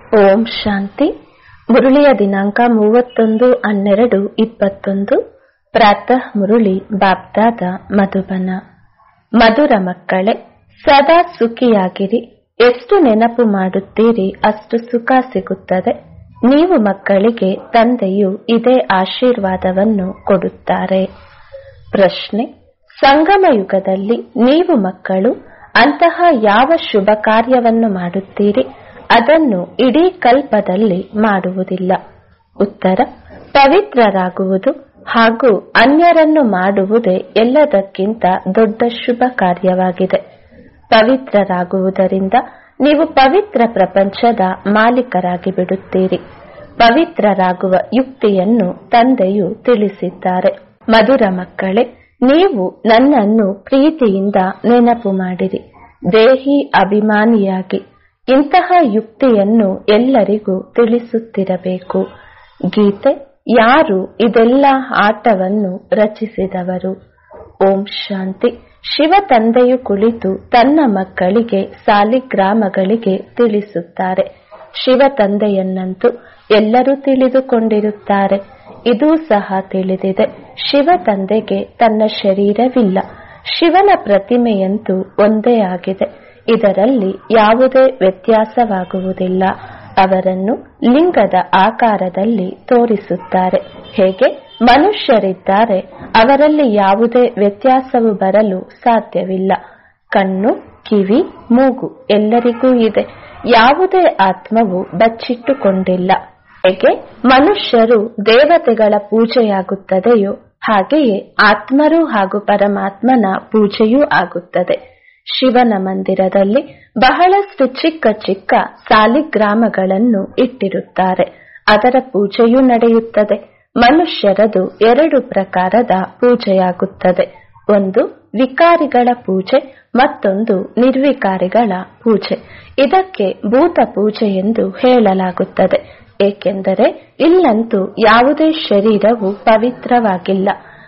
ಓಂ ಶಾಂತಿ ಮುರುಳಿಯ ದಿನಾಂಕ ಮೂವತ್ತೊಂದು ಹನ್ನೆರಡು ಇಪ್ಪತ್ತೊಂದು ಪ್ರಾತಃ ಮುರುಳಿ ಬಾಬ್ದಾದ ಮಧುಬನ ಮಧುರ ಮಕ್ಕಳೇ ಸದಾ ಸುಖಿಯಾಗಿರಿ ಎಷ್ಟು ನೆನಪು ಮಾಡುತ್ತೀರಿ ಅಷ್ಟು ಸುಖ ಸಿಗುತ್ತದೆ ನೀವು ಮಕ್ಕಳಿಗೆ ತಂದೆಯು ಇದೇ ಆಶೀರ್ವಾದವನ್ನು ಕೊಡುತ್ತಾರೆ ಪ್ರಶ್ನೆ ಸಂಗಮ ಯುಗದಲ್ಲಿ ನೀವು ಮಕ್ಕಳು ಅಂತಹ ಯಾವ ಶುಭ ಕಾರ್ಯವನ್ನು ಮಾಡುತ್ತೀರಿ ಅದನ್ನು ಇಡೀ ಕಲ್ಪದಲ್ಲಿ ಮಾಡುವುದಿಲ್ಲ ಉತ್ತರ ಪವಿತ್ರರಾಗುವುದು ಹಾಗೂ ಅನ್ಯರನ್ನು ಮಾಡುವುದೇ ಎಲ್ಲದಕ್ಕಿಂತ ದೊಡ್ಡ ಶುಭ ಕಾರ್ಯವಾಗಿದೆ ಪವಿತ್ರರಾಗುವುದರಿಂದ ನೀವು ಪವಿತ್ರ ಪ್ರಪಂಚದ ಮಾಲೀಕರಾಗಿ ಬಿಡುತ್ತೀರಿ ಪವಿತ್ರರಾಗುವ ಯುಕ್ತಿಯನ್ನು ತಂದೆಯು ತಿಳಿಸಿದ್ದಾರೆ ಮಧುರ ಮಕ್ಕಳೇ ನೀವು ನನ್ನನ್ನು ಪ್ರೀತಿಯಿಂದ ನೆನಪು ಮಾಡಿರಿ ದೇಹಿ ಅಭಿಮಾನಿಯಾಗಿ ಇಂತಹ ಯುಕ್ತಿಯನ್ನು ಎಲ್ಲರಿಗೂ ತಿಳಿಸುತ್ತಿರಬೇಕು ಗೀತೆ ಯಾರು ಇದೆಲ್ಲ ಆಟವನ್ನು ರಚಿಸಿದವರು ಓಂ ಶಾಂತಿ ಶಿವ ತಂದೆಯು ಕುಳಿತು ತನ್ನ ಮಕ್ಕಳಿಗೆ ಸಾಲಿಗ್ರಾಮಗಳಿಗೆ ತಿಳಿಸುತ್ತಾರೆ ಶಿವ ತಂದೆಯನ್ನಂತೂ ಎಲ್ಲರೂ ತಿಳಿದುಕೊಂಡಿರುತ್ತಾರೆ ಇದೂ ಸಹ ತಿಳಿದಿದೆ ಶಿವ ತಂದೆಗೆ ತನ್ನ ಶರೀರವಿಲ್ಲ ಶಿವನ ಪ್ರತಿಮೆಯಂತೂ ಒಂದೇ ಆಗಿದೆ ಇದರಲ್ಲಿ ಯಾವುದೇ ವ್ಯತ್ಯಾಸವಾಗುವುದಿಲ್ಲ ಅವರನ್ನು ಲಿಂಗದ ಆಕಾರದಲ್ಲಿ ತೋರಿಸುತ್ತಾರೆ ಹೇಗೆ ಮನುಷ್ಯರಿದ್ದಾರೆ ಅವರಲ್ಲಿ ಯಾವುದೇ ವ್ಯತ್ಯಾಸವು ಬರಲು ಸಾಧ್ಯವಿಲ್ಲ ಕಣ್ಣು ಕಿವಿ ಮೂಗು ಎಲ್ಲರಿಗೂ ಇದೆ ಯಾವುದೇ ಆತ್ಮವು ಬಚ್ಚಿಟ್ಟುಕೊಂಡಿಲ್ಲ ಹೇಗೆ ಮನುಷ್ಯರು ದೇವತೆಗಳ ಪೂಜೆಯಾಗುತ್ತದೆಯೋ ಹಾಗೆಯೇ ಆತ್ಮರು ಹಾಗೂ ಪರಮಾತ್ಮನ ಪೂಜೆಯೂ ಆಗುತ್ತದೆ ಶಿವನ ಮಂದಿರದಲ್ಲಿ ಬಹಳಷ್ಟು ಚಿಕ್ಕ ಚಿಕ್ಕ ಸಾಲಿಗ್ರಾಮಗಳನ್ನು ಇಟ್ಟಿರುತ್ತಾರೆ ಅದರ ಪೂಜೆಯೂ ನಡೆಯುತ್ತದೆ ಮನುಷ್ಯರದು ಎರಡು ಪ್ರಕಾರದ ಪೂಜೆಯಾಗುತ್ತದೆ ಒಂದು ವಿಕಾರಿಗಳ ಪೂಜೆ ಮತ್ತೊಂದು ನಿರ್ವಿಕಾರಿಗಳ ಪೂಜೆ ಇದಕ್ಕೆ ಭೂತ ಪೂಜೆ ಎಂದು ಹೇಳಲಾಗುತ್ತದೆ ಏಕೆಂದರೆ ಇಲ್ಲಂತೂ ಯಾವುದೇ ಶರೀರವು ಪವಿತ್ರವಾಗಿಲ್ಲ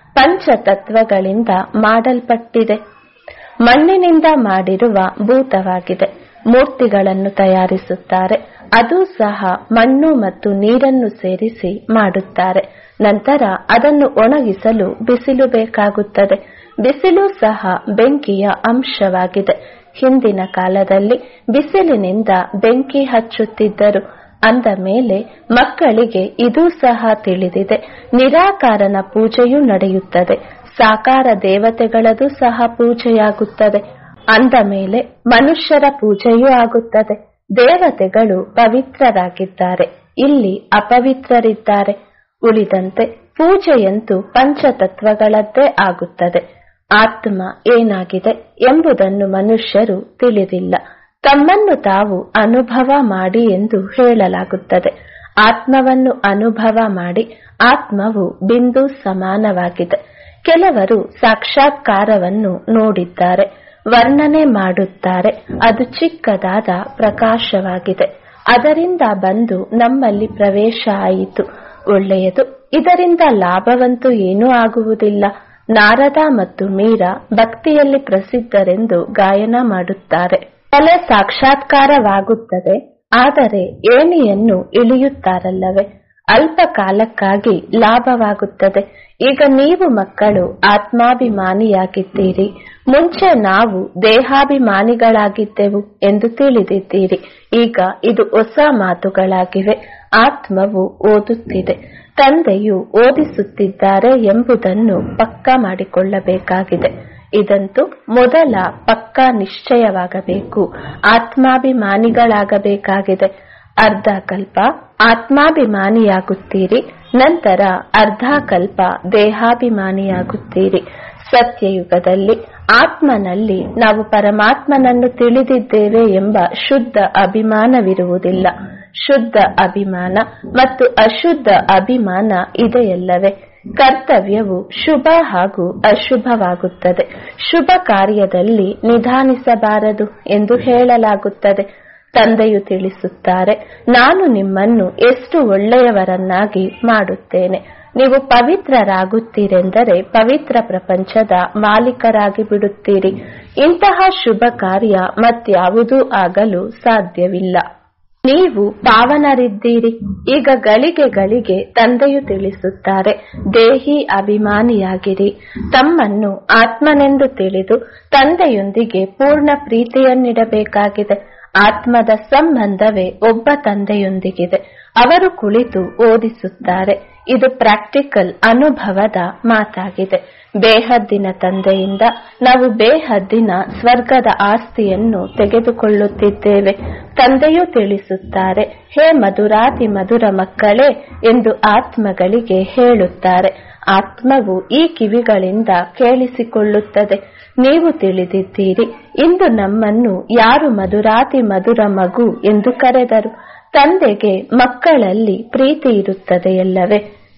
ಪಂಚತತ್ವಗಳಿಂದ ಮಾಡಲ್ಪಟ್ಟಿದೆ ಮಣ್ಣಿನಿಂದ ಮಾಡಿರುವ ಭೂತವಾಗಿದೆ ಮೂರ್ತಿಗಳನ್ನು ತಯಾರಿಸುತ್ತಾರೆ ಅದು ಸಹ ಮಣ್ಣು ಮತ್ತು ನೀರನ್ನು ಸೇರಿಸಿ ಮಾಡುತ್ತಾರೆ ನಂತರ ಅದನ್ನು ಒಣಗಿಸಲು ಬಿಸಿಲು ಬೇಕಾಗುತ್ತದೆ ಬಿಸಿಲು ಸಹ ಬೆಂಕಿಯ ಅಂಶವಾಗಿದೆ ಹಿಂದಿನ ಕಾಲದಲ್ಲಿ ಬಿಸಿಲಿನಿಂದ ಬೆಂಕಿ ಹಚ್ಚುತ್ತಿದ್ದರು ಅಂದ ಮೇಲೆ ಮಕ್ಕಳಿಗೆ ಇದೂ ಸಹ ತಿಳಿದಿದೆ ನಿರಾಕಾರನ ಪೂಜೆಯೂ ನಡೆಯುತ್ತದೆ ಸಾಕಾರ ದೇವತೆಗಳದು ಸಹ ಪೂಜೆಯಾಗುತ್ತದೆ ಅಂದ ಮೇಲೆ ಮನುಷ್ಯರ ಪೂಜೆಯೂ ಆಗುತ್ತದೆ ದೇವತೆಗಳು ಪವಿತ್ರರಾಗಿದ್ದಾರೆ ಇಲ್ಲಿ ಅಪವಿತ್ರರಿದ್ದಾರೆ ಉಳಿದಂತೆ ಪೂಜೆಯಂತೂ ಪಂಚತತ್ವಗಳದ್ದೇ ಆಗುತ್ತದೆ ಆತ್ಮ ಏನಾಗಿದೆ ಎಂಬುದನ್ನು ಮನುಷ್ಯರು ತಿಳಿದಿಲ್ಲ ತಮ್ಮನ್ನು ತಾವು ಅನುಭವ ಮಾಡಿ ಎಂದು ಹೇಳಲಾಗುತ್ತದೆ ಆತ್ಮವನ್ನು ಅನುಭವ ಮಾಡಿ ಆತ್ಮವು ಬಿಂದು ಸಮಾನವಾಗಿದೆ ಕೆಲವರು ಸಾಕ್ಷಾತ್ಕಾರವನ್ನು ನೋಡಿದ್ದಾರೆ ವರ್ಣನೆ ಮಾಡುತ್ತಾರೆ ಅದು ಚಿಕ್ಕದಾದ ಪ್ರಕಾಶವಾಗಿದೆ ಅದರಿಂದ ಬಂದು ನಮ್ಮಲ್ಲಿ ಪ್ರವೇಶ ಆಯಿತು ಒಳ್ಳೆಯದು ಇದರಿಂದ ಲಾಭವಂತೂ ಏನೂ ಆಗುವುದಿಲ್ಲ ನಾರದ ಮತ್ತು ಮೀರಾ ಭಕ್ತಿಯಲ್ಲಿ ಪ್ರಸಿದ್ಧರೆಂದು ಗಾಯನ ಮಾಡುತ್ತಾರೆ ತಲೆ ಸಾಕ್ಷಾತ್ಕಾರವಾಗುತ್ತದೆ ಆದರೆ ಏಣಿಯನ್ನು ಇಳಿಯುತ್ತಾರಲ್ಲವೇ ಅಲ್ಪ ಕಾಲಕ್ಕಾಗಿ ಲಾಭವಾಗುತ್ತದೆ ಈಗ ನೀವು ಮಕ್ಕಳು ಆತ್ಮಾಭಿಮಾನಿಯಾಗಿದ್ದೀರಿ ಮುಂಚೆ ನಾವು ದೇಹಾಭಿಮಾನಿಗಳಾಗಿದ್ದೆವು ಎಂದು ತಿಳಿದಿದ್ದೀರಿ ಈಗ ಇದು ಹೊಸ ಮಾತುಗಳಾಗಿವೆ ಆತ್ಮವು ಓದುತ್ತಿದೆ ತಂದೆಯು ಓದಿಸುತ್ತಿದ್ದಾರೆ ಎಂಬುದನ್ನು ಪಕ್ಕಾ ಮಾಡಿಕೊಳ್ಳಬೇಕಾಗಿದೆ ಇದಂತೂ ಮೊದಲ ಪಕ್ಕಾ ನಿಶ್ಚಯವಾಗಬೇಕು ಆತ್ಮಾಭಿಮಾನಿಗಳಾಗಬೇಕಾಗಿದೆ ಅರ್ಧ ಕಲ್ಪ ಆತ್ಮಾಭಿಮಾನಿಯಾಗುತ್ತೀರಿ ನಂತರ ಅರ್ಧ ಕಲ್ಪ ದೇಹಾಭಿಮಾನಿಯಾಗುತ್ತೀರಿ ಸತ್ಯಯುಗದಲ್ಲಿ ಆತ್ಮನಲ್ಲಿ ನಾವು ಪರಮಾತ್ಮನನ್ನು ತಿಳಿದಿದ್ದೇವೆ ಎಂಬ ಶುದ್ಧ ಅಭಿಮಾನವಿರುವುದಿಲ್ಲ ಶುದ್ಧ ಅಭಿಮಾನ ಮತ್ತು ಅಶುದ್ಧ ಅಭಿಮಾನ ಇದೆಯಲ್ಲವೇ ಕರ್ತವ್ಯವು ಶುಭ ಹಾಗೂ ಅಶುಭವಾಗುತ್ತದೆ ಶುಭ ಕಾರ್ಯದಲ್ಲಿ ನಿಧಾನಿಸಬಾರದು ಎಂದು ಹೇಳಲಾಗುತ್ತದೆ ತಂದೆಯು ತಿಳಿಸುತ್ತಾರೆ ನಾನು ನಿಮ್ಮನ್ನು ಎಷ್ಟು ಒಳ್ಳೆಯವರನ್ನಾಗಿ ಮಾಡುತ್ತೇನೆ ನೀವು ಪವಿತ್ರರಾಗುತ್ತೀರೆಂದರೆ ಪವಿತ್ರ ಪ್ರಪಂಚದ ಮಾಲೀಕರಾಗಿ ಬಿಡುತ್ತೀರಿ ಇಂತಹ ಶುಭ ಕಾರ್ಯ ಮತ್ಯಾವುದೂ ಆಗಲು ಸಾಧ್ಯವಿಲ್ಲ ನೀವು ಪಾವನರಿದ್ದೀರಿ ಈಗ ಗಳಿಗೆ ಗಳಿಗೆ ತಂದೆಯು ತಿಳಿಸುತ್ತಾರೆ ದೇಹಿ ಅಭಿಮಾನಿಯಾಗಿರಿ ತಮ್ಮನ್ನು ಆತ್ಮನೆಂದು ತಿಳಿದು ತಂದೆಯೊಂದಿಗೆ ಪೂರ್ಣ ಪ್ರೀತಿಯನ್ನಿಡಬೇಕಾಗಿದೆ ಆತ್ಮದ ಸಂಬಂಧವೇ ಒಬ್ಬ ತಂದೆಯೊಂದಿಗಿದೆ ಅವರು ಕುಳಿತು ಓದಿಸುತ್ತಾರೆ ಇದು ಪ್ರಾಕ್ಟಿಕಲ್ ಅನುಭವದ ಮಾತಾಗಿದೆ ಬೇಹದ್ದಿನ ತಂದೆಯಿಂದ ನಾವು ಬೇಹದ್ದಿನ ಸ್ವರ್ಗದ ಆಸ್ತಿಯನ್ನು ತೆಗೆದುಕೊಳ್ಳುತ್ತಿದ್ದೇವೆ ತಂದೆಯೂ ತಿಳಿಸುತ್ತಾರೆ ಹೇ ಮಧುರಾತಿ ಮಧುರ ಮಕ್ಕಳೇ ಎಂದು ಆತ್ಮಗಳಿಗೆ ಹೇಳುತ್ತಾರೆ ಆತ್ಮವು ಈ ಕಿವಿಗಳಿಂದ ಕೇಳಿಸಿಕೊಳ್ಳುತ್ತದೆ ನೀವು ತಿಳಿದಿದ್ದೀರಿ ಇಂದು ನಮ್ಮನ್ನು ಯಾರು ಮಧುರಾತಿ ಮಧುರ ಮಗು ಎಂದು ಕರೆದರು ತಂದೆಗೆ ಮಕ್ಕಳಲ್ಲಿ ಪ್ರೀತಿ ಇರುತ್ತದೆಯಲ್ಲವೇ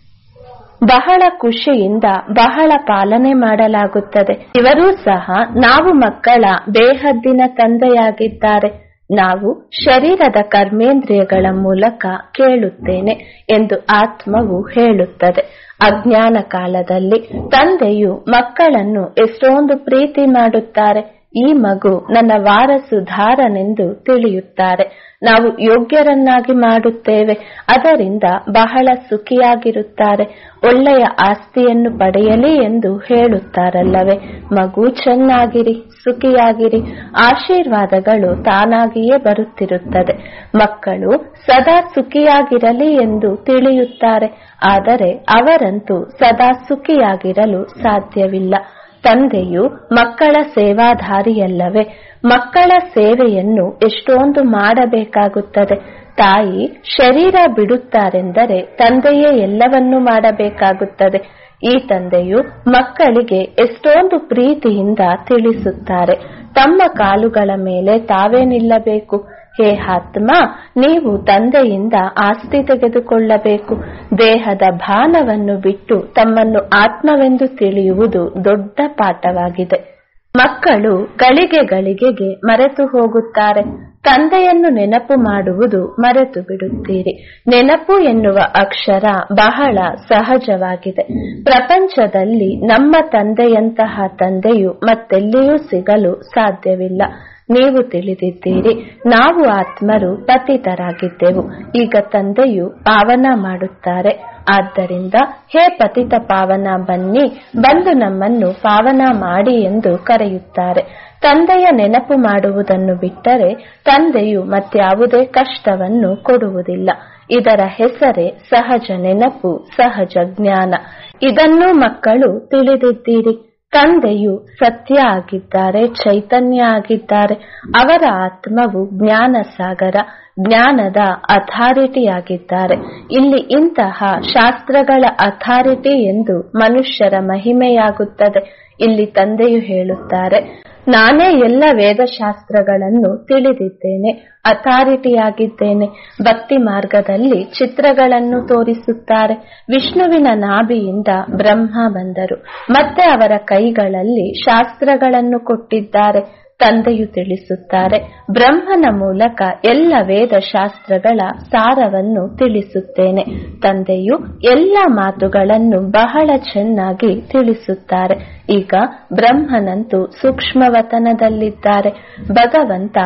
ಬಹಳ ಖುಷಿಯಿಂದ ಬಹಳ ಪಾಲನೆ ಮಾಡಲಾಗುತ್ತದೆ ಇವರೂ ಸಹ ನಾವು ಮಕ್ಕಳ ಬೇಹದ್ದಿನ ತಂದೆಯಾಗಿದ್ದಾರೆ ನಾವು ಶರೀರದ ಕರ್ಮೇಂದ್ರಿಯಗಳ ಮೂಲಕ ಕೇಳುತ್ತೇನೆ ಎಂದು ಆತ್ಮವು ಹೇಳುತ್ತದೆ ಅಜ್ಞಾನ ಕಾಲದಲ್ಲಿ ತಂದೆಯು ಮಕ್ಕಳನ್ನು ಎಷ್ಟೊಂದು ಪ್ರೀತಿ ಮಾಡುತ್ತಾರೆ ಈ ಮಗು ನನ್ನ ವಾರಸುಧಾರನೆಂದು ತಿಳಿಯುತ್ತಾರೆ ನಾವು ಯೋಗ್ಯರನ್ನಾಗಿ ಮಾಡುತ್ತೇವೆ ಅದರಿಂದ ಬಹಳ ಸುಖಿಯಾಗಿರುತ್ತಾರೆ ಒಳ್ಳೆಯ ಆಸ್ತಿಯನ್ನು ಪಡೆಯಲಿ ಎಂದು ಹೇಳುತ್ತಾರಲ್ಲವೇ ಮಗು ಚೆನ್ನಾಗಿರಿ ಸುಖಿಯಾಗಿರಿ ಆಶೀರ್ವಾದಗಳು ತಾನಾಗಿಯೇ ಬರುತ್ತಿರುತ್ತದೆ ಮಕ್ಕಳು ಸದಾ ಸುಖಿಯಾಗಿರಲಿ ಎಂದು ತಿಳಿಯುತ್ತಾರೆ ಆದರೆ ಅವರಂತೂ ಸದಾ ಸುಖಿಯಾಗಿರಲು ಸಾಧ್ಯವಿಲ್ಲ ತಂದೆಯು ಮಕ್ಕಳ ಸೇವಾಧಾರಿಯಲ್ಲವೇ ಮಕ್ಕಳ ಸೇವೆಯನ್ನು ಎಷ್ಟೊಂದು ಮಾಡಬೇಕಾಗುತ್ತದೆ ತಾಯಿ ಶರೀರ ಬಿಡುತ್ತಾರೆಂದರೆ ತಂದೆಯೇ ಎಲ್ಲವನ್ನೂ ಮಾಡಬೇಕಾಗುತ್ತದೆ ಈ ತಂದೆಯು ಮಕ್ಕಳಿಗೆ ಎಷ್ಟೊಂದು ಪ್ರೀತಿಯಿಂದ ತಿಳಿಸುತ್ತಾರೆ ತಮ್ಮ ಕಾಲುಗಳ ಮೇಲೆ ತಾವೇ ನಿಲ್ಲಬೇಕು ಹೇ ಆತ್ಮ ನೀವು ತಂದೆಯಿಂದ ಆಸ್ತಿ ತೆಗೆದುಕೊಳ್ಳಬೇಕು ದೇಹದ ಭಾನವನ್ನು ಬಿಟ್ಟು ತಮ್ಮನ್ನು ಆತ್ಮವೆಂದು ತಿಳಿಯುವುದು ದೊಡ್ಡ ಪಾಠವಾಗಿದೆ ಮಕ್ಕಳು ಗಳಿಗೆ ಗಳಿಗೆಗೆ ಮರೆತು ಹೋಗುತ್ತಾರೆ ತಂದೆಯನ್ನು ನೆನಪು ಮಾಡುವುದು ಮರೆತು ಬಿಡುತ್ತೀರಿ ನೆನಪು ಎನ್ನುವ ಅಕ್ಷರ ಬಹಳ ಸಹಜವಾಗಿದೆ ಪ್ರಪಂಚದಲ್ಲಿ ನಮ್ಮ ತಂದೆಯಂತಹ ತಂದೆಯು ಮತ್ತೆಲ್ಲಿಯೂ ಸಿಗಲು ಸಾಧ್ಯವಿಲ್ಲ ನೀವು ತಿಳಿದಿದ್ದೀರಿ ನಾವು ಆತ್ಮರು ಪತಿತರಾಗಿದ್ದೆವು ಈಗ ತಂದೆಯು ಪಾವನ ಮಾಡುತ್ತಾರೆ ಆದ್ದರಿಂದ ಹೇ ಪತಿತ ಪಾವನ ಬನ್ನಿ ಬಂದು ನಮ್ಮನ್ನು ಪಾವನ ಮಾಡಿ ಎಂದು ಕರೆಯುತ್ತಾರೆ ತಂದೆಯ ನೆನಪು ಮಾಡುವುದನ್ನು ಬಿಟ್ಟರೆ ತಂದೆಯು ಮತ್ಯಾವುದೇ ಕಷ್ಟವನ್ನು ಕೊಡುವುದಿಲ್ಲ ಇದರ ಹೆಸರೇ ಸಹಜ ನೆನಪು ಸಹಜ ಜ್ಞಾನ ಇದನ್ನು ಮಕ್ಕಳು ತಿಳಿದಿದ್ದೀರಿ ತಂದೆಯು ಸತ್ಯ ಆಗಿದ್ದಾರೆ ಚೈತನ್ಯ ಆಗಿದ್ದಾರೆ ಅವರ ಆತ್ಮವು ಜ್ಞಾನ ಸಾಗರ ಜ್ಞಾನದ ಅಥಾರಿಟಿ ಆಗಿದ್ದಾರೆ ಇಲ್ಲಿ ಇಂತಹ ಶಾಸ್ತ್ರಗಳ ಅಥಾರಿಟಿ ಎಂದು ಮನುಷ್ಯರ ಮಹಿಮೆಯಾಗುತ್ತದೆ ಇಲ್ಲಿ ತಂದೆಯು ಹೇಳುತ್ತಾರೆ ನಾನೇ ಎಲ್ಲ ವೇದಶಾಸ್ತ್ರಗಳನ್ನು ತಿಳಿದಿದ್ದೇನೆ ಅಥಾರಿಟಿಯಾಗಿದ್ದೇನೆ ಭಕ್ತಿ ಮಾರ್ಗದಲ್ಲಿ ಚಿತ್ರಗಳನ್ನು ತೋರಿಸುತ್ತಾರೆ ವಿಷ್ಣುವಿನ ನಾಭಿಯಿಂದ ಬ್ರಹ್ಮ ಬಂದರು ಮತ್ತೆ ಅವರ ಕೈಗಳಲ್ಲಿ ಶಾಸ್ತ್ರಗಳನ್ನು ಕೊಟ್ಟಿದ್ದಾರೆ ತಂದೆಯು ತಿಳಿಸುತ್ತಾರೆ ಬ್ರಹ್ಮನ ಮೂಲಕ ಎಲ್ಲ ವೇದ ಶಾಸ್ತ್ರಗಳ ಸಾರವನ್ನು ತಿಳಿಸುತ್ತೇನೆ ತಂದೆಯು ಎಲ್ಲ ಮಾತುಗಳನ್ನು ಬಹಳ ಚೆನ್ನಾಗಿ ತಿಳಿಸುತ್ತಾರೆ ಈಗ ಬ್ರಹ್ಮನಂತೂ ಸೂಕ್ಷ್ಮವತನದಲ್ಲಿದ್ದಾರೆ ಭಗವಂತ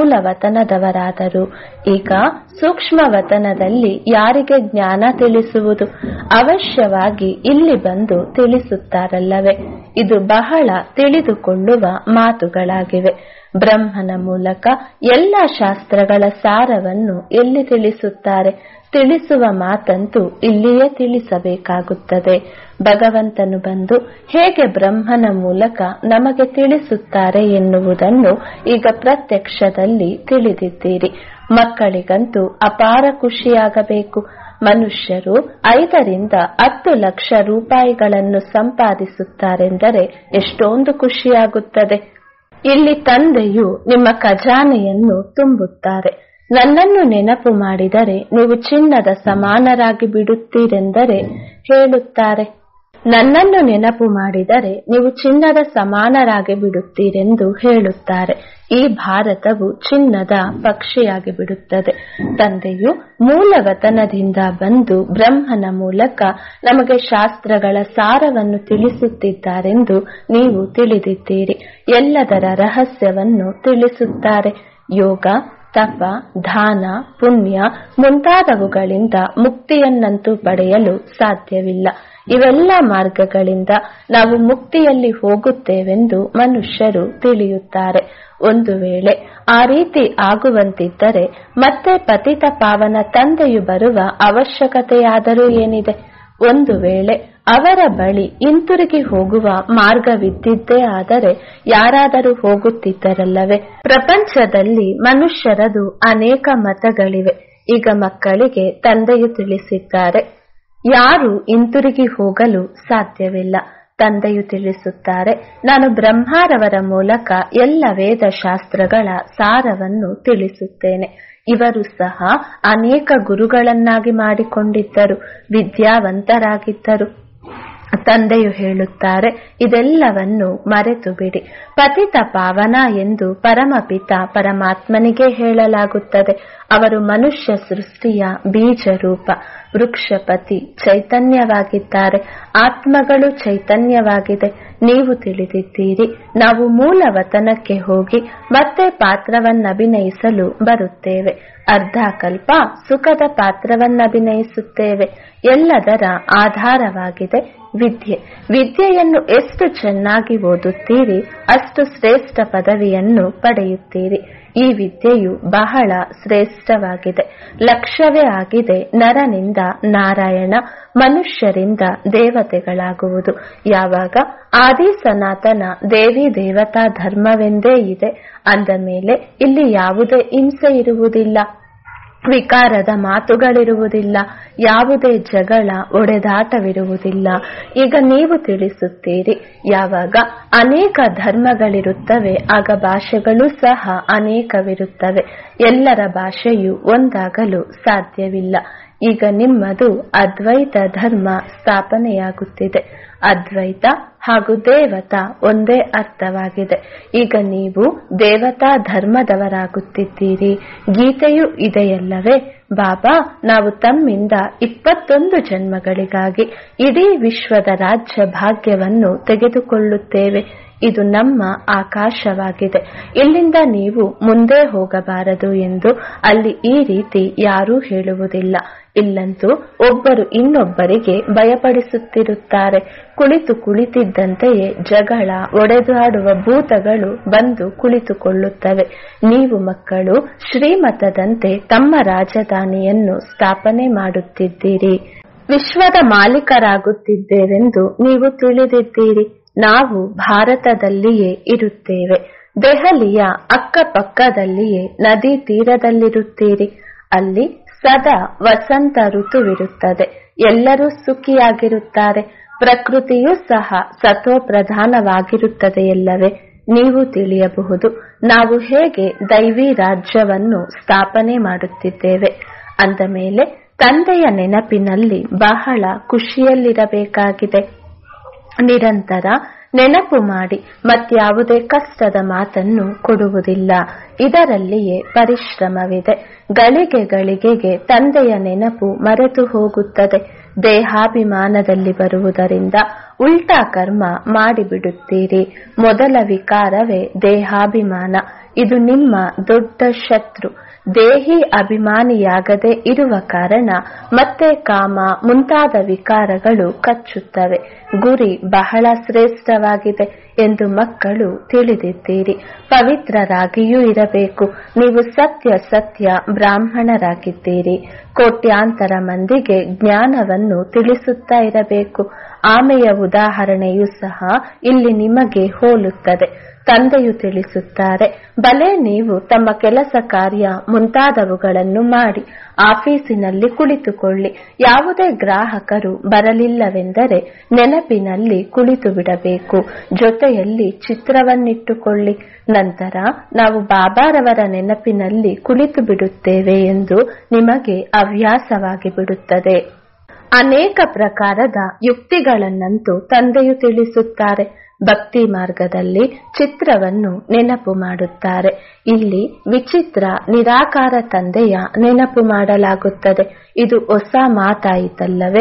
ಮೂಲವತನದವರಾದರು ಈಗ ಸೂಕ್ಷ್ಮವತನದಲ್ಲಿ ಯಾರಿಗೆ ಜ್ಞಾನ ತಿಳಿಸುವುದು ಅವಶ್ಯವಾಗಿ ಇಲ್ಲಿ ಬಂದು ತಿಳಿಸುತ್ತಾರಲ್ಲವೇ ಇದು ಬಹಳ ತಿಳಿದುಕೊಳ್ಳುವ ಮಾತುಗಳಾಗಿವೆ ಬ್ರಹ್ಮನ ಮೂಲಕ ಎಲ್ಲ ಶಾಸ್ತ್ರಗಳ ಸಾರವನ್ನು ಎಲ್ಲಿ ತಿಳಿಸುತ್ತಾರೆ ತಿಳಿಸುವ ಮಾತಂತೂ ಇಲ್ಲಿಯೇ ತಿಳಿಸಬೇಕಾಗುತ್ತದೆ ಭಗವಂತನು ಬಂದು ಹೇಗೆ ಬ್ರಹ್ಮನ ಮೂಲಕ ನಮಗೆ ತಿಳಿಸುತ್ತಾರೆ ಎನ್ನುವುದನ್ನು ಈಗ ಪ್ರತ್ಯಕ್ಷದಲ್ಲಿ ತಿಳಿದಿದ್ದೀರಿ ಮಕ್ಕಳಿಗಂತೂ ಅಪಾರ ಖುಷಿಯಾಗಬೇಕು ಮನುಷ್ಯರು ಐದರಿಂದ ಹತ್ತು ಲಕ್ಷ ರೂಪಾಯಿಗಳನ್ನು ಸಂಪಾದಿಸುತ್ತಾರೆಂದರೆ ಎಷ್ಟೊಂದು ಖುಷಿಯಾಗುತ್ತದೆ ಇಲ್ಲಿ ತಂದೆಯು ನಿಮ್ಮ ಖಜಾನೆಯನ್ನು ತುಂಬುತ್ತಾರೆ ನನ್ನನ್ನು ನೆನಪು ಮಾಡಿದರೆ ನೀವು ಚಿನ್ನದ ಸಮಾನರಾಗಿ ಬಿಡುತ್ತೀರೆಂದರೆ ಹೇಳುತ್ತಾರೆ ನನ್ನನ್ನು ನೆನಪು ಮಾಡಿದರೆ ನೀವು ಚಿನ್ನದ ಸಮಾನರಾಗಿ ಬಿಡುತ್ತೀರೆಂದು ಹೇಳುತ್ತಾರೆ ಈ ಭಾರತವು ಚಿನ್ನದ ಪಕ್ಷಿಯಾಗಿ ಬಿಡುತ್ತದೆ ತಂದೆಯು ಮೂಲವತನದಿಂದ ಬಂದು ಬ್ರಹ್ಮನ ಮೂಲಕ ನಮಗೆ ಶಾಸ್ತ್ರಗಳ ಸಾರವನ್ನು ತಿಳಿಸುತ್ತಿದ್ದಾರೆಂದು ನೀವು ತಿಳಿದಿದ್ದೀರಿ ಎಲ್ಲದರ ರಹಸ್ಯವನ್ನು ತಿಳಿಸುತ್ತಾರೆ ಯೋಗ ತಪ ದಾನ ಪುಣ್ಯ ಮುಂತಾದವುಗಳಿಂದ ಮುಕ್ತಿಯನ್ನಂತೂ ಪಡೆಯಲು ಸಾಧ್ಯವಿಲ್ಲ ಇವೆಲ್ಲ ಮಾರ್ಗಗಳಿಂದ ನಾವು ಮುಕ್ತಿಯಲ್ಲಿ ಹೋಗುತ್ತೇವೆಂದು ಮನುಷ್ಯರು ತಿಳಿಯುತ್ತಾರೆ ಒಂದು ವೇಳೆ ಆ ರೀತಿ ಆಗುವಂತಿದ್ದರೆ ಮತ್ತೆ ಪತಿತ ಪಾವನ ತಂದೆಯು ಬರುವ ಅವಶ್ಯಕತೆಯಾದರೂ ಏನಿದೆ ಒಂದು ವೇಳೆ ಅವರ ಬಳಿ ಹಿಂತಿರುಗಿ ಹೋಗುವ ಮಾರ್ಗವಿದ್ದಿದ್ದೇ ಆದರೆ ಯಾರಾದರೂ ಹೋಗುತ್ತಿದ್ದರಲ್ಲವೇ ಪ್ರಪಂಚದಲ್ಲಿ ಮನುಷ್ಯರದು ಅನೇಕ ಮತಗಳಿವೆ ಈಗ ಮಕ್ಕಳಿಗೆ ತಂದೆಯು ತಿಳಿಸಿದ್ದಾರೆ ಯಾರು ಹಿಂತಿರುಗಿ ಹೋಗಲು ಸಾಧ್ಯವಿಲ್ಲ ತಂದೆಯು ತಿಳಿಸುತ್ತಾರೆ ನಾನು ಬ್ರಹ್ಮಾರವರ ಮೂಲಕ ಎಲ್ಲ ವೇದ ಶಾಸ್ತ್ರಗಳ ಸಾರವನ್ನು ತಿಳಿಸುತ್ತೇನೆ ಇವರು ಸಹ ಅನೇಕ ಗುರುಗಳನ್ನಾಗಿ ಮಾಡಿಕೊಂಡಿದ್ದರು ವಿದ್ಯಾವಂತರಾಗಿದ್ದರು ತಂದೆಯು ಹೇಳುತ್ತಾರೆ ಇದೆಲ್ಲವನ್ನು ಮರೆತು ಬಿಡಿ ಪತಿತ ಪಾವನ ಎಂದು ಪರಮಪಿತ ಪರಮಾತ್ಮನಿಗೆ ಹೇಳಲಾಗುತ್ತದೆ ಅವರು ಮನುಷ್ಯ ಸೃಷ್ಟಿಯ ಬೀಜ ರೂಪ ವೃಕ್ಷಪತಿ ಚೈತನ್ಯವಾಗಿದ್ದಾರೆ ಆತ್ಮಗಳು ಚೈತನ್ಯವಾಗಿದೆ ನೀವು ತಿಳಿದಿದ್ದೀರಿ ನಾವು ಮೂಲ ವತನಕ್ಕೆ ಹೋಗಿ ಮತ್ತೆ ಪಾತ್ರವನ್ನಭಿನಯಿಸಲು ಬರುತ್ತೇವೆ ಅರ್ಧ ಕಲ್ಪ ಸುಖದ ಪಾತ್ರವನ್ನಭಿನಯಿಸುತ್ತೇವೆ ಎಲ್ಲದರ ಆಧಾರವಾಗಿದೆ ವಿದ್ಯೆ ವಿದ್ಯೆಯನ್ನು ಎಷ್ಟು ಚೆನ್ನಾಗಿ ಓದುತ್ತೀರಿ ಅಷ್ಟು ಶ್ರೇಷ್ಠ ಪದವಿಯನ್ನು ಪಡೆಯುತ್ತೀರಿ ಈ ವಿದ್ಯೆಯು ಬಹಳ ಶ್ರೇಷ್ಠವಾಗಿದೆ ಲಕ್ಷ್ಯವೇ ಆಗಿದೆ ನರನಿಂದ ನಾರಾಯಣ ಮನುಷ್ಯರಿಂದ ದೇವತೆಗಳಾಗುವುದು ಯಾವಾಗ ಆದಿ ಸನಾತನ ದೇವಿ ದೇವತಾ ಧರ್ಮವೆಂದೇ ಇದೆ ಅಂದ ಮೇಲೆ ಇಲ್ಲಿ ಯಾವುದೇ ಹಿಂಸೆ ಇರುವುದಿಲ್ಲ ವಿಕಾರದ ಮಾತುಗಳಿರುವುದಿಲ್ಲ ಯಾವುದೇ ಜಗಳ ಒಡೆದಾಟವಿರುವುದಿಲ್ಲ ಈಗ ನೀವು ತಿಳಿಸುತ್ತೀರಿ ಯಾವಾಗ ಅನೇಕ ಧರ್ಮಗಳಿರುತ್ತವೆ ಆಗ ಭಾಷೆಗಳು ಸಹ ಅನೇಕವಿರುತ್ತವೆ ಎಲ್ಲರ ಭಾಷೆಯು ಒಂದಾಗಲು ಸಾಧ್ಯವಿಲ್ಲ ಈಗ ನಿಮ್ಮದು ಅದ್ವೈತ ಧರ್ಮ ಸ್ಥಾಪನೆಯಾಗುತ್ತಿದೆ ಅದ್ವೈತ ಹಾಗೂ ದೇವತಾ ಒಂದೇ ಅರ್ಥವಾಗಿದೆ ಈಗ ನೀವು ದೇವತಾ ಧರ್ಮದವರಾಗುತ್ತಿದ್ದೀರಿ ಗೀತೆಯೂ ಇದೆಯಲ್ಲವೇ ಬಾಬಾ ನಾವು ತಮ್ಮಿಂದ ಇಪ್ಪತ್ತೊಂದು ಜನ್ಮಗಳಿಗಾಗಿ ಇಡೀ ವಿಶ್ವದ ರಾಜ್ಯ ಭಾಗ್ಯವನ್ನು ತೆಗೆದುಕೊಳ್ಳುತ್ತೇವೆ ಇದು ನಮ್ಮ ಆಕಾಶವಾಗಿದೆ ಇಲ್ಲಿಂದ ನೀವು ಮುಂದೆ ಹೋಗಬಾರದು ಎಂದು ಅಲ್ಲಿ ಈ ರೀತಿ ಯಾರೂ ಹೇಳುವುದಿಲ್ಲ ಇಲ್ಲಂತೂ ಒಬ್ಬರು ಇನ್ನೊಬ್ಬರಿಗೆ ಭಯಪಡಿಸುತ್ತಿರುತ್ತಾರೆ ಕುಳಿತು ಕುಳಿತಿದ್ದಂತೆಯೇ ಜಗಳ ಒಡೆದಾಡುವ ಭೂತಗಳು ಬಂದು ಕುಳಿತುಕೊಳ್ಳುತ್ತವೆ ನೀವು ಮಕ್ಕಳು ಶ್ರೀಮತದಂತೆ ತಮ್ಮ ರಾಜಧಾನಿಯನ್ನು ಸ್ಥಾಪನೆ ಮಾಡುತ್ತಿದ್ದೀರಿ ವಿಶ್ವದ ಮಾಲೀಕರಾಗುತ್ತಿದ್ದೇವೆಂದು ನೀವು ತಿಳಿದಿದ್ದೀರಿ ನಾವು ಭಾರತದಲ್ಲಿಯೇ ಇರುತ್ತೇವೆ ದೆಹಲಿಯ ಅಕ್ಕಪಕ್ಕದಲ್ಲಿಯೇ ನದಿ ತೀರದಲ್ಲಿರುತ್ತೀರಿ ಅಲ್ಲಿ ಸದಾ ವಸಂತ ಋತುವಿರುತ್ತದೆ ಎಲ್ಲರೂ ಸುಖಿಯಾಗಿರುತ್ತಾರೆ ಪ್ರಕೃತಿಯೂ ಸಹ ಸತೋ ಪ್ರಧಾನವಾಗಿರುತ್ತದೆಯಲ್ಲವೇ ನೀವು ತಿಳಿಯಬಹುದು ನಾವು ಹೇಗೆ ದೈವಿ ರಾಜ್ಯವನ್ನು ಸ್ಥಾಪನೆ ಮಾಡುತ್ತಿದ್ದೇವೆ ಅಂದ ಮೇಲೆ ತಂದೆಯ ನೆನಪಿನಲ್ಲಿ ಬಹಳ ಖುಷಿಯಲ್ಲಿರಬೇಕಾಗಿದೆ ನಿರಂತರ ನೆನಪು ಮಾಡಿ ಮತ್ಯಾವುದೇ ಕಷ್ಟದ ಮಾತನ್ನು ಕೊಡುವುದಿಲ್ಲ ಇದರಲ್ಲಿಯೇ ಪರಿಶ್ರಮವಿದೆ ಗಳಿಗೆ ಗಳಿಗೆಗೆ ತಂದೆಯ ನೆನಪು ಮರೆತು ಹೋಗುತ್ತದೆ ದೇಹಾಭಿಮಾನದಲ್ಲಿ ಬರುವುದರಿಂದ ಉಲ್ಟಾ ಕರ್ಮ ಮಾಡಿಬಿಡುತ್ತೀರಿ ಮೊದಲ ವಿಕಾರವೇ ದೇಹಾಭಿಮಾನ ಇದು ನಿಮ್ಮ ದೊಡ್ಡ ಶತ್ರು ದೇಹಿ ಅಭಿಮಾನಿಯಾಗದೆ ಇರುವ ಕಾರಣ ಮತ್ತೆ ಕಾಮ ಮುಂತಾದ ವಿಕಾರಗಳು ಕಚ್ಚುತ್ತವೆ ಗುರಿ ಬಹಳ ಶ್ರೇಷ್ಠವಾಗಿದೆ ಎಂದು ಮಕ್ಕಳು ತಿಳಿದಿದ್ದೀರಿ ಪವಿತ್ರರಾಗಿಯೂ ಇರಬೇಕು ನೀವು ಸತ್ಯ ಸತ್ಯ ಬ್ರಾಹ್ಮಣರಾಗಿದ್ದೀರಿ ಕೋಟ್ಯಾಂತರ ಮಂದಿಗೆ ಜ್ಞಾನವನ್ನು ತಿಳಿಸುತ್ತಾ ಇರಬೇಕು ಆಮೆಯ ಉದಾಹರಣೆಯೂ ಸಹ ಇಲ್ಲಿ ನಿಮಗೆ ಹೋಲುತ್ತದೆ ತಂದೆಯು ತಿಳಿಸುತ್ತಾರೆ ಬಲೆ ನೀವು ತಮ್ಮ ಕೆಲಸ ಕಾರ್ಯ ಮುಂತಾದವುಗಳನ್ನು ಮಾಡಿ ಆಫೀಸಿನಲ್ಲಿ ಕುಳಿತುಕೊಳ್ಳಿ ಯಾವುದೇ ಗ್ರಾಹಕರು ಬರಲಿಲ್ಲವೆಂದರೆ ನೆನಪಿನಲ್ಲಿ ಕುಳಿತು ಬಿಡಬೇಕು ಜೊತೆಯಲ್ಲಿ ಚಿತ್ರವನ್ನಿಟ್ಟುಕೊಳ್ಳಿ ನಂತರ ನಾವು ಬಾಬಾರವರ ನೆನಪಿನಲ್ಲಿ ಕುಳಿತು ಬಿಡುತ್ತೇವೆ ಎಂದು ನಿಮಗೆ ಹವ್ಯಾಸವಾಗಿ ಬಿಡುತ್ತದೆ ಅನೇಕ ಪ್ರಕಾರದ ಯುಕ್ತಿಗಳನ್ನಂತೂ ತಂದೆಯು ತಿಳಿಸುತ್ತಾರೆ ಭಕ್ತಿ ಮಾರ್ಗದಲ್ಲಿ ಚಿತ್ರವನ್ನು ನೆನಪು ಮಾಡುತ್ತಾರೆ ಇಲ್ಲಿ ವಿಚಿತ್ರ ನಿರಾಕಾರ ತಂದೆಯ ನೆನಪು ಮಾಡಲಾಗುತ್ತದೆ ಇದು ಹೊಸ ಮಾತಾಯಿತಲ್ಲವೇ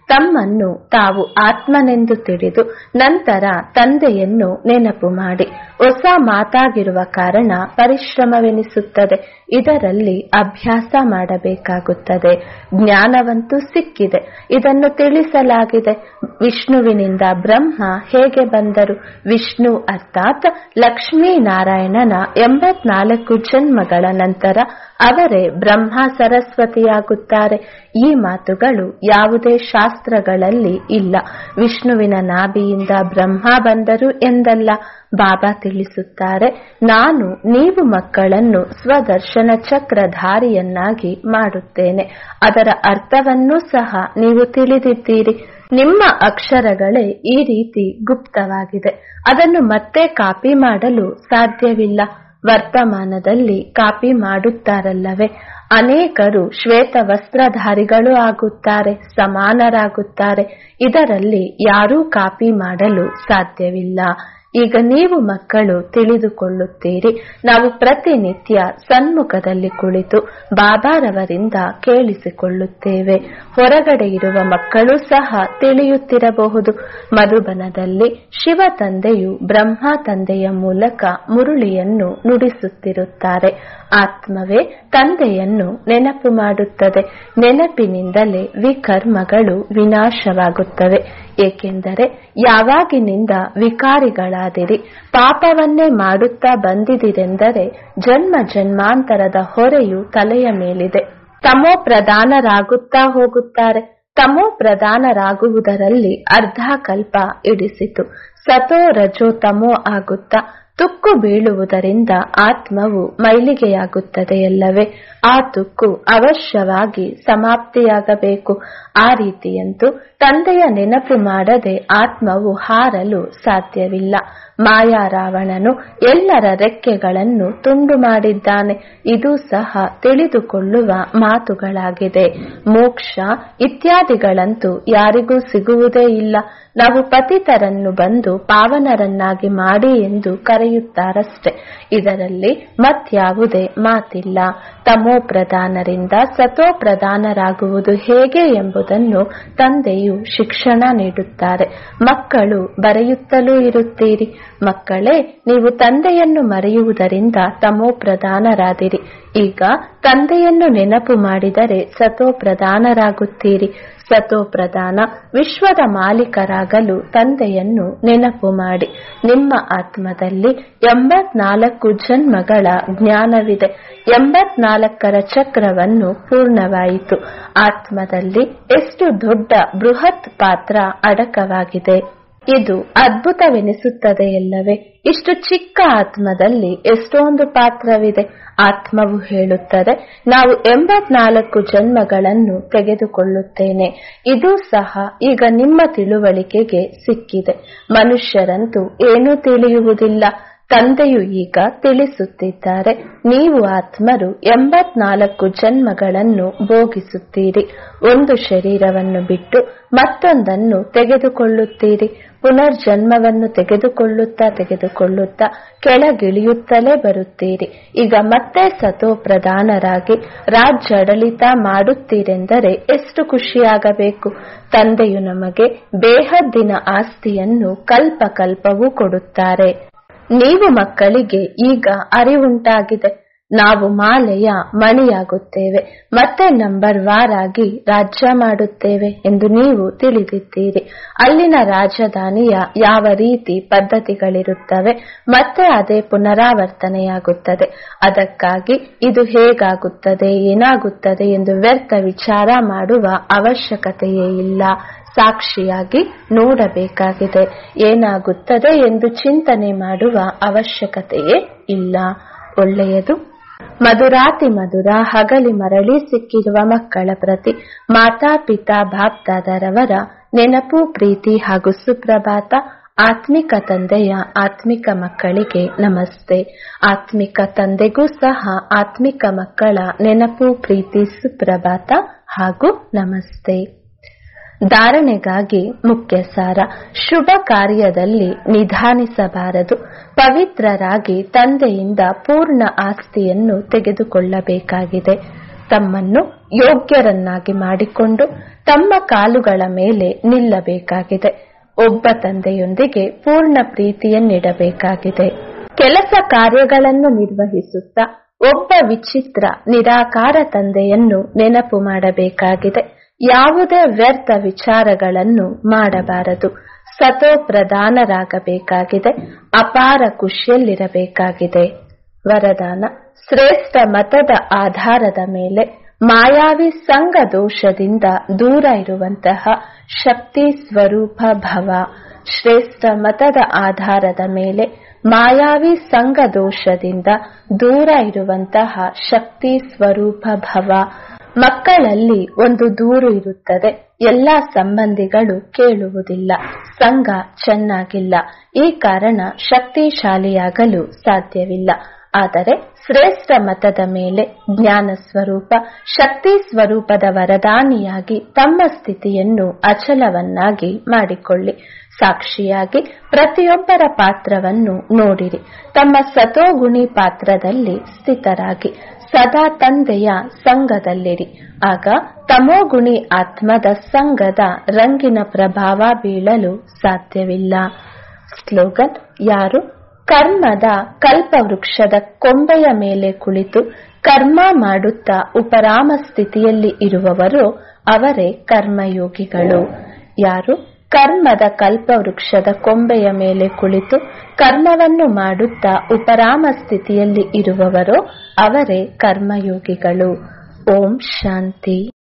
ತಮ್ಮನ್ನು ತಾವು ಆತ್ಮನೆಂದು ತಿಳಿದು ನಂತರ ತಂದೆಯನ್ನು ನೆನಪು ಮಾಡಿ ಹೊಸ ಮಾತಾಗಿರುವ ಕಾರಣ ಪರಿಶ್ರಮವೆನಿಸುತ್ತದೆ ಇದರಲ್ಲಿ ಅಭ್ಯಾಸ ಮಾಡಬೇಕಾಗುತ್ತದೆ ಜ್ಞಾನವಂತೂ ಸಿಕ್ಕಿದೆ ಇದನ್ನು ತಿಳಿಸಲಾಗಿದೆ ವಿಷ್ಣುವಿನಿಂದ ಬ್ರಹ್ಮ ಹೇಗೆ ಬಂದರು ವಿಷ್ಣು ಅರ್ಥಾತ್ ಲಕ್ಷ್ಮೀನಾರಾಯಣನ ಎಂಬತ್ನಾಲ್ಕು ಜನ್ಮಗಳ ನಂತರ ಅವರೇ ಬ್ರಹ್ಮ ಸರಸ್ವತಿಯಾಗುತ್ತಾರೆ ಈ ಮಾತುಗಳು ಯಾವುದೇ ಶಾಸ್ತ್ರಗಳಲ್ಲಿ ಇಲ್ಲ ವಿಷ್ಣುವಿನ ನಾಭಿಯಿಂದ ಬ್ರಹ್ಮ ಬಂದರು ಎಂದಲ್ಲ ಬಾಬಾ ತಿಳಿಸುತ್ತಾರೆ ನಾನು ನೀವು ಮಕ್ಕಳನ್ನು ಸ್ವದರ್ಶನ ಚಕ್ರಧಾರಿಯನ್ನಾಗಿ ಮಾಡುತ್ತೇನೆ ಅದರ ಅರ್ಥವನ್ನೂ ಸಹ ನೀವು ತಿಳಿದಿದ್ದೀರಿ ನಿಮ್ಮ ಅಕ್ಷರಗಳೇ ಈ ರೀತಿ ಗುಪ್ತವಾಗಿದೆ ಅದನ್ನು ಮತ್ತೆ ಕಾಪಿ ಮಾಡಲು ಸಾಧ್ಯವಿಲ್ಲ ವರ್ತಮಾನದಲ್ಲಿ ಕಾಪಿ ಮಾಡುತ್ತಾರಲ್ಲವೇ ಅನೇಕರು ಶ್ವೇತ ವಸ್ತ್ರಧಾರಿಗಳು ಆಗುತ್ತಾರೆ ಸಮಾನರಾಗುತ್ತಾರೆ ಇದರಲ್ಲಿ ಯಾರೂ ಕಾಪಿ ಮಾಡಲು ಸಾಧ್ಯವಿಲ್ಲ ಈಗ ನೀವು ಮಕ್ಕಳು ತಿಳಿದುಕೊಳ್ಳುತ್ತೀರಿ ನಾವು ಪ್ರತಿನಿತ್ಯ ಸನ್ಮುಖದಲ್ಲಿ ಕುಳಿತು ಬಾಬಾರವರಿಂದ ಕೇಳಿಸಿಕೊಳ್ಳುತ್ತೇವೆ ಹೊರಗಡೆ ಇರುವ ಮಕ್ಕಳು ಸಹ ತಿಳಿಯುತ್ತಿರಬಹುದು ಮಧುಬನದಲ್ಲಿ ಶಿವ ತಂದೆಯು ಬ್ರಹ್ಮ ತಂದೆಯ ಮೂಲಕ ಮುರುಳಿಯನ್ನು ನುಡಿಸುತ್ತಿರುತ್ತಾರೆ ಆತ್ಮವೇ ತಂದೆಯನ್ನು ನೆನಪು ಮಾಡುತ್ತದೆ ನೆನಪಿನಿಂದಲೇ ವಿಕರ್ಮಗಳು ವಿನಾಶವಾಗುತ್ತವೆ ಏಕೆಂದರೆ ಯಾವಾಗಿನಿಂದ ವಿಕಾರಿಗಳಾದಿರಿ ಪಾಪವನ್ನೇ ಮಾಡುತ್ತಾ ಬಂದಿದಿರೆಂದರೆ ಜನ್ಮ ಜನ್ಮಾಂತರದ ಹೊರೆಯು ತಲೆಯ ಮೇಲಿದೆ ತಮೋ ಪ್ರಧಾನರಾಗುತ್ತಾ ಹೋಗುತ್ತಾರೆ ತಮೋ ಪ್ರಧಾನರಾಗುವುದರಲ್ಲಿ ಅರ್ಧ ಕಲ್ಪ ಇಡಿಸಿತು ಸತೋ ರಜೋ ತಮೋ ಆಗುತ್ತಾ ತುಕ್ಕು ಬೀಳುವುದರಿಂದ ಆತ್ಮವು ಮೈಲಿಗೆಯಾಗುತ್ತದೆಯಲ್ಲವೇ ಆ ತುಕ್ಕು ಅವಶ್ಯವಾಗಿ ಸಮಾಪ್ತಿಯಾಗಬೇಕು ಆ ರೀತಿಯಂತೂ ತಂದೆಯ ನೆನಪು ಮಾಡದೆ ಆತ್ಮವು ಹಾರಲು ಸಾಧ್ಯವಿಲ್ಲ ಮಾಯಾ ರಾವಣನು ಎಲ್ಲರ ರೆಕ್ಕೆಗಳನ್ನು ತುಂಡು ಮಾಡಿದ್ದಾನೆ ಇದು ಸಹ ತಿಳಿದುಕೊಳ್ಳುವ ಮಾತುಗಳಾಗಿದೆ ಮೋಕ್ಷ ಇತ್ಯಾದಿಗಳಂತೂ ಯಾರಿಗೂ ಸಿಗುವುದೇ ಇಲ್ಲ ನಾವು ಪತಿತರನ್ನು ಬಂದು ಪಾವನರನ್ನಾಗಿ ಮಾಡಿ ಎಂದು ಕರೆಯುತ್ತಾರಷ್ಟೆ ಇದರಲ್ಲಿ ಮತ್ಯಾವುದೇ ಮಾತಿಲ್ಲ ತಮೋ ಪ್ರಧಾನರಿಂದ ಸತೋ ಪ್ರಧಾನರಾಗುವುದು ಹೇಗೆ ಎಂಬುದನ್ನು ತಂದೆಯು ಶಿಕ್ಷಣ ನೀಡುತ್ತಾರೆ ಮಕ್ಕಳು ಬರೆಯುತ್ತಲೂ ಇರುತ್ತೀರಿ ಮಕ್ಕಳೇ ನೀವು ತಂದೆಯನ್ನು ಮರೆಯುವುದರಿಂದ ತಮೋ ಪ್ರಧಾನರಾದಿರಿ ಈಗ ತಂದೆಯನ್ನು ನೆನಪು ಮಾಡಿದರೆ ಸತೋ ಪ್ರಧಾನರಾಗುತ್ತೀರಿ ಸತೋ ಪ್ರಧಾನ ವಿಶ್ವದ ಮಾಲೀಕರಾಗಲು ತಂದೆಯನ್ನು ನೆನಪು ಮಾಡಿ ನಿಮ್ಮ ಆತ್ಮದಲ್ಲಿ ಎಂಬತ್ನಾಲ್ಕು ಜನ್ಮಗಳ ಜ್ಞಾನವಿದೆ ಎಂಬತ್ನಾಲ್ಕರ ಚಕ್ರವನ್ನು ಪೂರ್ಣವಾಯಿತು ಆತ್ಮದಲ್ಲಿ ಎಷ್ಟು ದೊಡ್ಡ ಬೃಹತ್ ಪಾತ್ರ ಅಡಕವಾಗಿದೆ ಇದು ಅದ್ಭುತವೆನಿಸುತ್ತದೆಯಲ್ಲವೇ ಇಷ್ಟು ಚಿಕ್ಕ ಆತ್ಮದಲ್ಲಿ ಎಷ್ಟೊಂದು ಪಾತ್ರವಿದೆ ಆತ್ಮವು ಹೇಳುತ್ತದೆ ನಾವು ಎಂಬತ್ನಾಲ್ಕು ಜನ್ಮಗಳನ್ನು ತೆಗೆದುಕೊಳ್ಳುತ್ತೇನೆ ಇದು ಸಹ ಈಗ ನಿಮ್ಮ ತಿಳುವಳಿಕೆಗೆ ಸಿಕ್ಕಿದೆ ಮನುಷ್ಯರಂತೂ ಏನೂ ತಿಳಿಯುವುದಿಲ್ಲ ತಂದೆಯು ಈಗ ತಿಳಿಸುತ್ತಿದ್ದಾರೆ ನೀವು ಆತ್ಮರು ಎಂಬತ್ನಾಲ್ಕು ಜನ್ಮಗಳನ್ನು ಭೋಗಿಸುತ್ತೀರಿ ಒಂದು ಶರೀರವನ್ನು ಬಿಟ್ಟು ಮತ್ತೊಂದನ್ನು ತೆಗೆದುಕೊಳ್ಳುತ್ತೀರಿ ಪುನರ್ಜನ್ಮವನ್ನು ತೆಗೆದುಕೊಳ್ಳುತ್ತಾ ತೆಗೆದುಕೊಳ್ಳುತ್ತಾ ಕೆಳಗಿಳಿಯುತ್ತಲೇ ಬರುತ್ತೀರಿ ಈಗ ಮತ್ತೆ ಸತೋ ಪ್ರಧಾನರಾಗಿ ರಾಜ್ಯಾಡಳಿತ ಮಾಡುತ್ತೀರೆಂದರೆ ಎಷ್ಟು ಖುಷಿಯಾಗಬೇಕು ತಂದೆಯು ನಮಗೆ ಬೇಹದ್ದಿನ ಆಸ್ತಿಯನ್ನು ಕಲ್ಪ ಕಲ್ಪವೂ ಕೊಡುತ್ತಾರೆ ನೀವು ಮಕ್ಕಳಿಗೆ ಈಗ ಅರಿವುಂಟಾಗಿದೆ ನಾವು ಮಾಲೆಯ ಮಣಿಯಾಗುತ್ತೇವೆ ಮತ್ತೆ ನಂಬರ್ ವಾರಾಗಿ ರಾಜ್ಯ ಮಾಡುತ್ತೇವೆ ಎಂದು ನೀವು ತಿಳಿದಿದ್ದೀರಿ ಅಲ್ಲಿನ ರಾಜಧಾನಿಯ ಯಾವ ರೀತಿ ಪದ್ಧತಿಗಳಿರುತ್ತವೆ ಮತ್ತೆ ಅದೇ ಪುನರಾವರ್ತನೆಯಾಗುತ್ತದೆ ಅದಕ್ಕಾಗಿ ಇದು ಹೇಗಾಗುತ್ತದೆ ಏನಾಗುತ್ತದೆ ಎಂದು ವ್ಯರ್ಥ ವಿಚಾರ ಮಾಡುವ ಅವಶ್ಯಕತೆಯೇ ಇಲ್ಲ ಸಾಕ್ಷಿಯಾಗಿ ನೋಡಬೇಕಾಗಿದೆ ಏನಾಗುತ್ತದೆ ಎಂದು ಚಿಂತನೆ ಮಾಡುವ ಅವಶ್ಯಕತೆಯೇ ಇಲ್ಲ ಒಳ್ಳೆಯದು ಮಧುರಾತಿ ಮಧುರ ಹಗಲಿ ಮರಳಿ ಸಿಕ್ಕಿರುವ ಮಕ್ಕಳ ಪ್ರತಿ ಮಾತಾ ಪಿತಾ ಬಾಪ್ದಾದರವರ ನೆನಪು ಪ್ರೀತಿ ಹಾಗೂ ಸುಪ್ರಭಾತ ಆತ್ಮಿಕ ತಂದೆಯ ಆತ್ಮಿಕ ಮಕ್ಕಳಿಗೆ ನಮಸ್ತೆ ಆತ್ಮಿಕ ತಂದೆಗೂ ಸಹ ಆತ್ಮಿಕ ಮಕ್ಕಳ ನೆನಪು ಪ್ರೀತಿ ಸುಪ್ರಭಾತ ಹಾಗೂ ನಮಸ್ತೆ ಧಾರಣೆಗಾಗಿ ಮುಖ್ಯ ಸಾರ ಶುಭ ಕಾರ್ಯದಲ್ಲಿ ನಿಧಾನಿಸಬಾರದು ಪವಿತ್ರರಾಗಿ ತಂದೆಯಿಂದ ಪೂರ್ಣ ಆಸ್ತಿಯನ್ನು ತೆಗೆದುಕೊಳ್ಳಬೇಕಾಗಿದೆ ತಮ್ಮನ್ನು ಯೋಗ್ಯರನ್ನಾಗಿ ಮಾಡಿಕೊಂಡು ತಮ್ಮ ಕಾಲುಗಳ ಮೇಲೆ ನಿಲ್ಲಬೇಕಾಗಿದೆ ಒಬ್ಬ ತಂದೆಯೊಂದಿಗೆ ಪೂರ್ಣ ಪ್ರೀತಿಯನ್ನಿಡಬೇಕಾಗಿದೆ ಕೆಲಸ ಕಾರ್ಯಗಳನ್ನು ನಿರ್ವಹಿಸುತ್ತಾ ಒಬ್ಬ ವಿಚಿತ್ರ ನಿರಾಕಾರ ತಂದೆಯನ್ನು ನೆನಪು ಮಾಡಬೇಕಾಗಿದೆ ಯಾವುದೇ ವ್ಯರ್ಥ ವಿಚಾರಗಳನ್ನು ಮಾಡಬಾರದು ಸತೋ ಪ್ರಧಾನರಾಗಬೇಕಾಗಿದೆ ಅಪಾರ ಖುಷಿಯಲ್ಲಿರಬೇಕಾಗಿದೆ ವರದಾನ ಶ್ರೇಷ್ಠ ಮತದ ಆಧಾರದ ಮೇಲೆ ಮಾಯಾವಿ ಸಂಘ ದೋಷದಿಂದ ದೂರ ಇರುವಂತಹ ಶಕ್ತಿ ಸ್ವರೂಪ ಭವ ಶ್ರೇಷ್ಠ ಮತದ ಆಧಾರದ ಮೇಲೆ ಮಾಯಾವಿ ಸಂಘ ದೋಷದಿಂದ ದೂರ ಇರುವಂತಹ ಶಕ್ತಿ ಸ್ವರೂಪ ಭವ ಮಕ್ಕಳಲ್ಲಿ ಒಂದು ದೂರು ಇರುತ್ತದೆ ಎಲ್ಲಾ ಸಂಬಂಧಿಗಳು ಕೇಳುವುದಿಲ್ಲ ಸಂಘ ಚೆನ್ನಾಗಿಲ್ಲ ಈ ಕಾರಣ ಶಕ್ತಿಶಾಲಿಯಾಗಲು ಸಾಧ್ಯವಿಲ್ಲ ಆದರೆ ಶ್ರೇಷ್ಠ ಮತದ ಮೇಲೆ ಜ್ಞಾನ ಸ್ವರೂಪ ಶಕ್ತಿ ಸ್ವರೂಪದ ವರದಾನಿಯಾಗಿ ತಮ್ಮ ಸ್ಥಿತಿಯನ್ನು ಅಚಲವನ್ನಾಗಿ ಮಾಡಿಕೊಳ್ಳಿ ಸಾಕ್ಷಿಯಾಗಿ ಪ್ರತಿಯೊಬ್ಬರ ಪಾತ್ರವನ್ನು ನೋಡಿರಿ ತಮ್ಮ ಸತೋಗುಣಿ ಪಾತ್ರದಲ್ಲಿ ಸ್ಥಿತರಾಗಿ ಸದಾ ತಂದೆಯ ಸಂಘದಲ್ಲಿರಿ ಆಗ ತಮೋಗುಣಿ ಆತ್ಮದ ಸಂಘದ ರಂಗಿನ ಪ್ರಭಾವ ಬೀಳಲು ಸಾಧ್ಯವಿಲ್ಲ ಸ್ಲೋಗನ್ ಯಾರು ಕರ್ಮದ ಕಲ್ಪವೃಕ್ಷದ ಕೊಂಬೆಯ ಮೇಲೆ ಕುಳಿತು ಕರ್ಮ ಮಾಡುತ್ತಾ ಉಪರಾಮ ಸ್ಥಿತಿಯಲ್ಲಿ ಇರುವವರು ಅವರೇ ಕರ್ಮಯೋಗಿಗಳು ಯಾರು ಕರ್ಮದ ಕಲ್ಪವೃಕ್ಷದ ಕೊಂಬೆಯ ಮೇಲೆ ಕುಳಿತು ಕರ್ಮವನ್ನು ಮಾಡುತ್ತಾ ಉಪರಾಮ ಸ್ಥಿತಿಯಲ್ಲಿ ಇರುವವರೋ ಅವರೇ ಕರ್ಮಯೋಗಿಗಳು ಓಂ ಶಾಂತಿ